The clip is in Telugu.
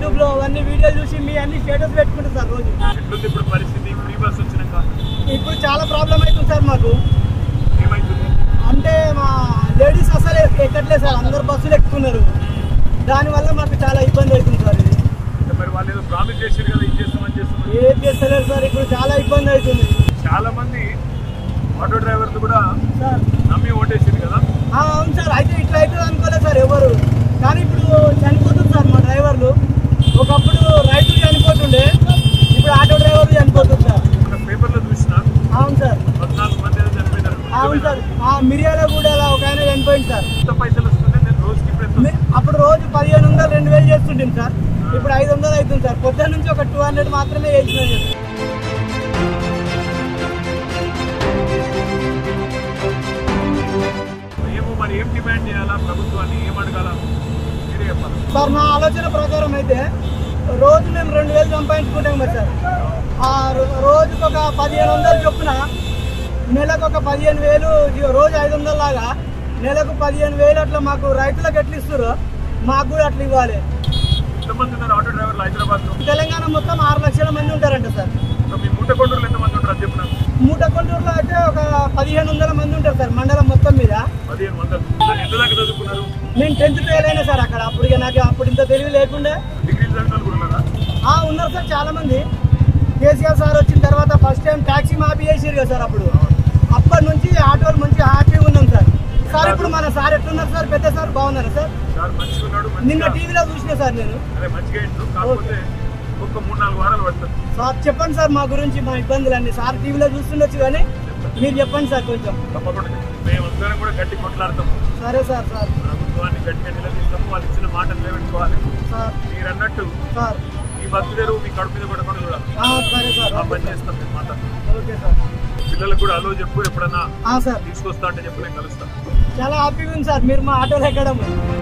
యూట్యూబ్ లో అవన్నీ వీడియోలు చూసి మీ అన్ని స్టేటస్ పెట్టుకుంటారు సార్ రోజు ఎట్లుంది ఇప్పుడు పరిస్థితి ఫ్రీ బస్ వచ్చినాక ఇప్పుడు చాలా ప్రాబ్లం అవుతుంది సార్ మాకు ఏమైతుంది అంటే మా లేడీస్ అసలు ఎక్కట్లేదు సార్ అందరు బస్సులు ఎక్కుతున్నారు దానివల్ల మాకు చాలా ఇబ్బంది అవుతుంది సార్ ఇది అంటే మరి వాళ్ళు ఏదో ప్రామిస్ చేసారు కదా ఇది చేస్తామని చేస్తామని ఏం చేస్తలేరు సార్ ఇప్పుడు చాలా ఇబ్బంది అవుతుంది చాలా మంది ఆటో డ్రైవర్లు కూడా సార్ నమ్మి ఓటేసారు కదా ఆ, అవును సార్ అయితే ఇట్లా అవుతుంది అనుకోలేదు సార్ ఎవరు కానీ ఇప్పుడు చనిపోతుంది సార్ మా డ్రైవర్లు ఒకప్పుడు రైతులు చనిపోతుండే ఇప్పుడు ఆటో డ్రైవర్లు చనిపోతుంది సార్ మన పేపర్లో చూసిన అవును సార్ పద్నాలుగు మంది ఏదో చనిపోయినారు అవును సార్ ఆ మిరియాల కూడా ఒక ఆయన చనిపోయింది సార్ ఎంత పైసలు వస్తుంది నేను రోజుకి ఇప్పుడు ఎంత మీ- అప్పుడు రోజు పదిహేను వందలు రెండు వేలు చేస్తుంటాం సార్ ఇప్పుడు ఐదు వందలు అవుతుంది సార్ పొద్దున్న నుంచి ఒక టూ హండ్రెడ్ మాత్రమే చేస్తున్నాం ఏమో మరి ఏం డిమాండ్ చేయాలా ప్రభుత్వాన్ని ఏం అడగాల మీరే చెప్పాలి సార్ నా ఆలోచన ప్రకారం అయితే రోజు మేము రెండు వేలు సంపాదించుకుంటాం మరి సార్ ఆ రో- రోజుకు ఒక పదిహేను వందలు చొప్పున నెలకు ఒక పదిహేను వేలు ఇ- రోజు ఐదు వందల లాగా నెలకు పదిహేను వేలు అట్లా మాకు రైతులకు ఎట్లా ఇస్తారో మాకు కూడా అట్లా ఇవ్వాలి ఎంతమంది ఉన్నారు ఆటో డ్రైవర్లు హైదరాబాద్ లో తెలంగాణ మొత్తం ఆరు లక్షల మంది ఉంటారంట సార్ మీ మూట కొండూరులో ఎంతమంది ఉంటారు అది చెప్పిన మూట కొండూరులో అయితే ఒక పదిహేను వందల మంది ఉంటారు సార్ మండలం మొత్తం మీద పదిహేను వందలు ఎంత దాకా చదువుకున్నారు నేను టెన్త్ ఫెయిల్ అయినా సార్ అక్కడ అప్పుడు ఇక నాకు అప్పుడు ఇంత తెలివి లేకుండే డిగ్రీలు చదివిన వాళ్ళు కూడా ఉన్నారా ఆ ఉన్నారు సార్ చాలా మంది కేసీఆర్ సార్ వచ్చిన తర్వాత ఫస్ట్ టైం ట్యాక్సీ మాఫీ చేసారు కదా సార్ అప్పుడు అప్పటి నుంచి ఆటోలు మంచి హ్యాపీగా ఉన్నాం సార్ సార్ ఇప్పుడు మన సార్ ఎట్లున్నారు సార్ పెద్ద సార్ బాగున్నారా సార్ సార్ మంచిగా ఉన్నాడు నిన్న మంచిగా టీవీలో చూసిన సార్ నేను అదే మంచిగా ఇంటు కాకపోతే ఒక మూడు నాలుగు వారాలు పడుతుంది సార్ చెప్పండి సార్ మా గురించి మా ఇబ్బందులన్నీ సార్ టీవీలో చూస్తుండొచ్చు కానీ మీరు చెప్పండి సార్ కొంచెం తప్పకుండా మేమందరం కూడా గట్టి కొట్లాడతాం సరే సార్ సార్ ప్రభుత్వాన్ని గట్టిగా నిలదీస్తాము వాళ్ళు ఇచ్చిన మాటలు నిలబెట్టుకోవాలి సార్ మీరు అన్నట్టు సార్ ఈ బస్సు తెరువు మీ కడుపు మీద పడకుండా చూడాలి ఆ, సరే సార్ ఆ పని చేస్తాం మేము మాట ఓకే సార్ పిల్లలకు కూడా అలో చెప్పు ఎప్పుడన్నా ఆ, సార్ తీసుకొస్తా అంటే చెప్పు నేను కలుస్తాను చాలా హ్యాపీగా ఉంది సార్ మీరు మా ఆటోలో ఎక్కడం